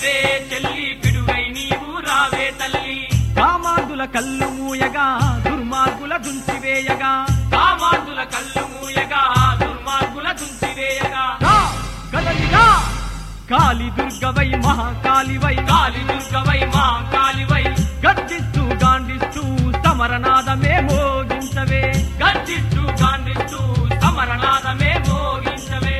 పిడికిలెత్తవే చెల్లి పిడుగై నీవు రావే తల్లి కామాంధుల కళ్ళు మూయగా దుర్మార్గుల దుంచివేయగా కామాంధుల కళ్ళు మూయగా దుర్మార్గుల తుంచివేయగా రా, కదలిరా కాలి దుర్గవై మహాకాళివై కాలి దుర్గవై మా కాలివై గర్జిస్తూ గాండిస్తూ సమరనాదమే మోగించవే గర్జిస్తూ గాండిస్తూ సమరనాదమే మోగించవే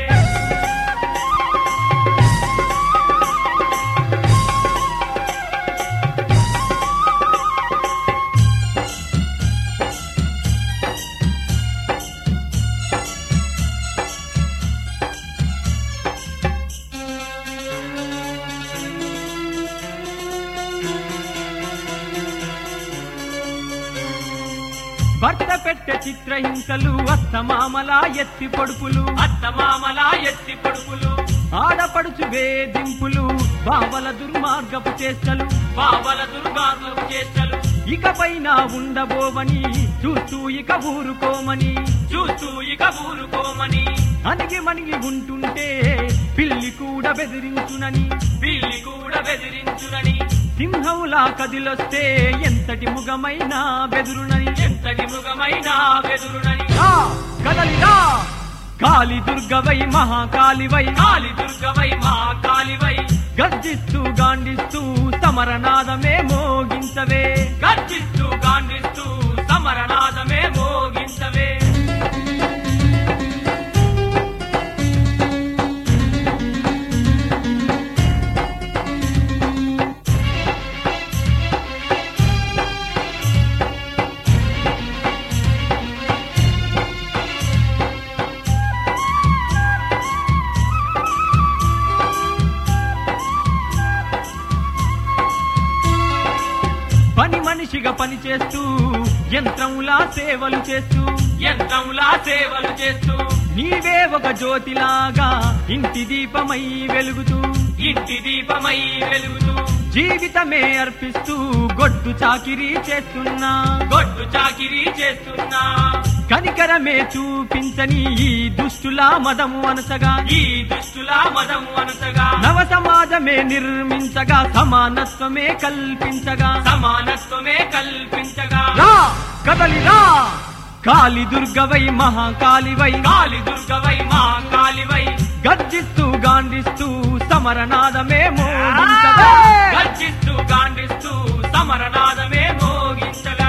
భర్త పెట్టె చిత్రహింసలు అత్తమామలా ఎత్తి పొడుపులు అత్తమామలా ఎత్తి పొడుపులు ఆడపడుచు వేధింపులు బావల దుర్మార్గపు చేష్టలు బావల దుర్గాత్మకు చేష్టలు ఇకపైన ఉండబోవని చూస్తూ ఇక ఊరుకోమని చూస్తూ ఇక ఊరుకోమని అణిగి మణిగి ఉంటుంటే పిల్లి కూడా బెదిరించునని పిల్లి కూడా బెదిరించునని సింహంలా కదిలొస్తే ఎంతటి ముగమైనా బెదురునని ఎంతటి మృగమైన బెదురునని రా, కదలిరా కాలి దుర్గవై మహాకాళివై కాలి దుర్గవై మా కాలివై గర్జిస్తూ గాండిస్తూ సమరనాదమే మోగించవే గర్జిస్తూ గాండిస్తూ సమరనాదమే మోగించవే పని మనిషిగా పని చేస్తూ యంత్రంలా సేవలు చేస్తూ యంత్రంలా సేవలు చేస్తూ నీవే ఒక జ్యోతిలాగా ఇంటి దీపమై వెలుగుతూ ఇంటి దీపమై వెలుగుతూ జీవితమే అర్పిస్తూ గొడ్డు చాకిరీ చేస్తున్నా గొడ్డు చాకిరీ చేస్తున్నా కనికరమే చూపించని ఈ దుష్టుల మదము అనసగా ఈ దుష్టుల మదము అనసగా నవ సమాజమే నిర్మించగా సమానత్వమే కల్పించగా సమానత్వమే కల్పించగా రా కదలిరా కాలి దుర్గవై మహాకాళివై కాలి దుర్గవై మా కాలివై గర్జిస్తూ గాండిస్తూ సమరనాదమే మోగించవే గర్జిస్తూ గాండిస్తూ సమరనాదమే మోగించగా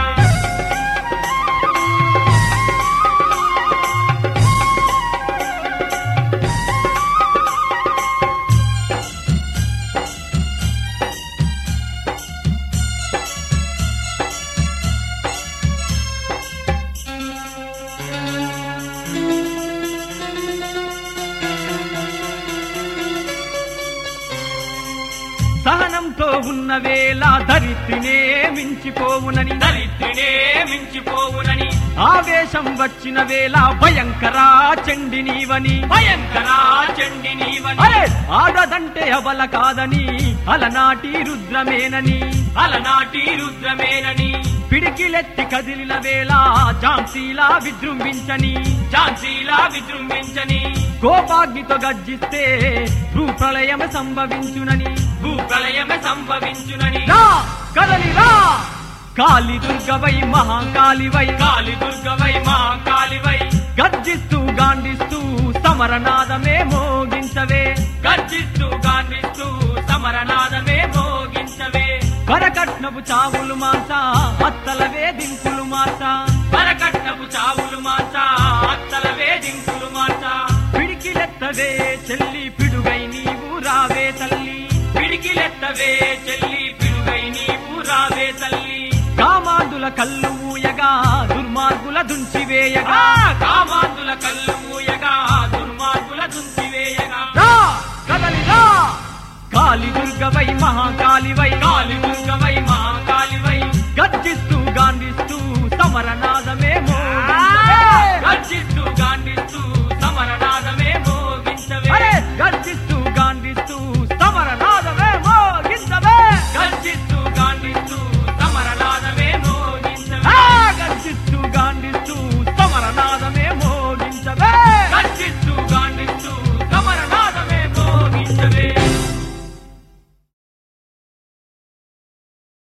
సహనంతో ఉన్న వేళ దరిద్రినే మించిపోవునని దరిద్రినే మించిపోవునని ఆవేశం వచ్చిన వేళ భయంకరా చండి నీవని భయంకరా చండి నీవని అరే, ఆడదంటే అవల కాదని అలనాటి రుద్రమేనని అలనాటి రుద్రమేనని పిడికిలెత్తి కదిలిన వేళ ఝాన్సీలా విజృంభించని ఝాన్సీలా విజృంభించని కోపాగ్నితో గర్జిస్తే భూప్రళయం సంభవించునని భూప్రళయమే సంభవించునని రా కదలిరా కాలి దుర్గవై మహాకాళివై కాలి దుర్గవై మా కాలివై గర్జిస్తూ గాండిస్తూ సమరనాదమే మోగించవే గర్జిస్తూ గాండిస్తూ సమరనాదమే మోగించవే వరకట్నపు చావులు మాస అత్తల వేధింపులు మాస పరకట్నపు చావులు మాచ అత్తల వేధింపులు మాచ పిడికిలెత్తవే చెల్లి పిడుగై నీవు రావే తల్లి పిడికిలెత్తవే చెల్లి పిడుగై నీవు రావే తల్లి కామాందుల కళ్ళు మూయగా దుర్మార్గుల దుంచివేయగా ఆ కామాంతుల కళ్ళు మూయగా దుర్మార్గుల దుంచివేయగా రా కదలిరా కాలి దుర్గవై మహాకాళివై కాలి దుర్గవై మా కాలివై గర్జిస్తూ గాండిస్తూ సమరనాదమే మోగించవే గర్జిస్తూ గాండిస్తూ